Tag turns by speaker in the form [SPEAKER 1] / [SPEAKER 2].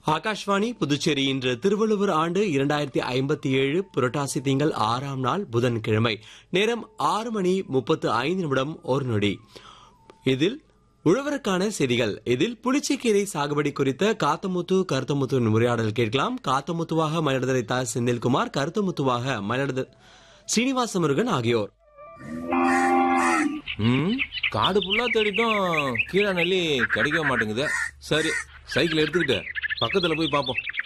[SPEAKER 1] ஆகாஷ்வாணி புதுச்சேரி இன்று திருவள்ளுவர் ஆண்டு இரண்டாயிரத்தி ஐம்பத்தி ஏழு புரட்டாசி திங்கள் ஆறாம் நாள் புதன்கிழமை நேரம் ஆறு மணி முப்பத்து ஐந்து நிமிடம் ஒரு நொடி இதில் உழவருக்கான செய்திகள் இதில் புளிச்சக்கீரை சாகுபடி குறித்த காத்தமுத்து கருத்தமுத்து உரையாடல் கேட்கலாம் காத்தமுத்துவாக மயிலடதரை செந்தில்குமார் கருத்தமுத்துவாக மயிலடத சீனிவாச முருகன் ஆகியோர்
[SPEAKER 2] ம் காடு ஃபுல்லா தேடிட்டும் கீழே நெல்லி கிடைக்க மாட்டேங்குது சரி சைக்கிள் எடுத்துக்கிட்டு பக்கத்துல போய் பார்ப்போம்